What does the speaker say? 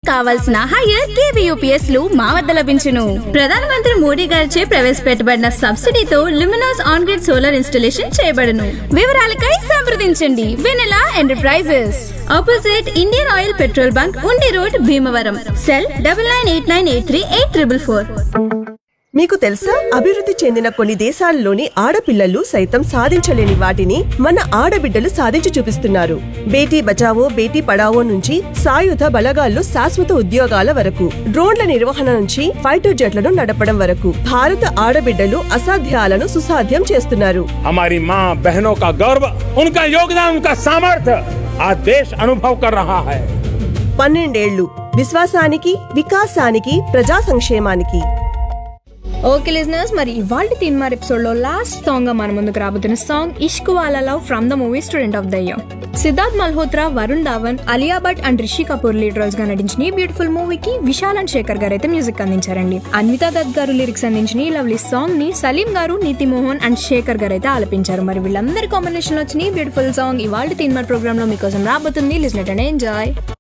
కావాల్సిన hire KV UPS లు మా వద్ద లభించును ప్రధానమంత్రి మోడీ గారిచే ప్రవేశపెట్టబడిన సబ్సిడీతో Luminous on grid solar installation చేయబడును వివరాలకై సంప్రదించండి Vennela enterprises opposite Indian oil petrol bunk Undi road Bhimavaram cell double nine eight nine eight three eight triple four మీకు తెలుసా అభివృద్ధి చెందిన కొన్ని దేశాల్లోని ఆడపిల్లలు సైతం సాధించలేని వాటిని మన ఆడబిడ్డలు సాధించి చూపిస్తున్నారు బేటీ బచావో బేటీ పడావో నుంచి సాయుధ బలగాల్లో శాశ్వత ఉద్యోగాల వరకు డ్రోన్ల నిర్వహణ నుంచి ఫైటర్ జెట్లను నడపడం వరకు భారత ఆడబిడ్డలు అసాధ్యాలను సుసాధ్యం చేస్తున్నారు हमारी माँ बहनों का गौरव उनका योगदान उनका सामर्थ्य आज देश अनुभव कर रहा है పన్నెండేళ్లు విశ్వాసానికి వికాసానికి ప్రజా సంక్షేమానికి ఓకే లిజనర్స్ మరి ఇవాళ తీన్మార్ ఎపిసోడ్ లో లాస్ట్ సాంగ్ గా మన ముందుకు రాబోతున్న song Ishq Wala love from the movie student of the year Sidharth Malhotra Varun Dhawan Alia Bhatt and Rishi Kapoor lead roles గా నటించిన ఈ బ్యూటిఫుల్ మూవీకి విశాల్ అండ్ శేఖర్ గారు అయితే మ్యూజిక్ అందించారండి అన్వితా దత్ గారు లిరిక్స్ అందించిన ఈ లవ్లీ సాంగ్ ని సలీం గారు నీతి మోహన్ అండ్ శేఖర్ గారు అయితే ఆలపించారు మరి వీళ్ళందరి కాంబినేషన్ వచ్చిన ఈ బ్యూటిఫుల్ సాంగ్ ఇవాళ తీన్మార్ ప్రోగ్రామ్ లో మీకోసం రాబోతుంది లిజనెట్ అండ్ ఎంజాయ్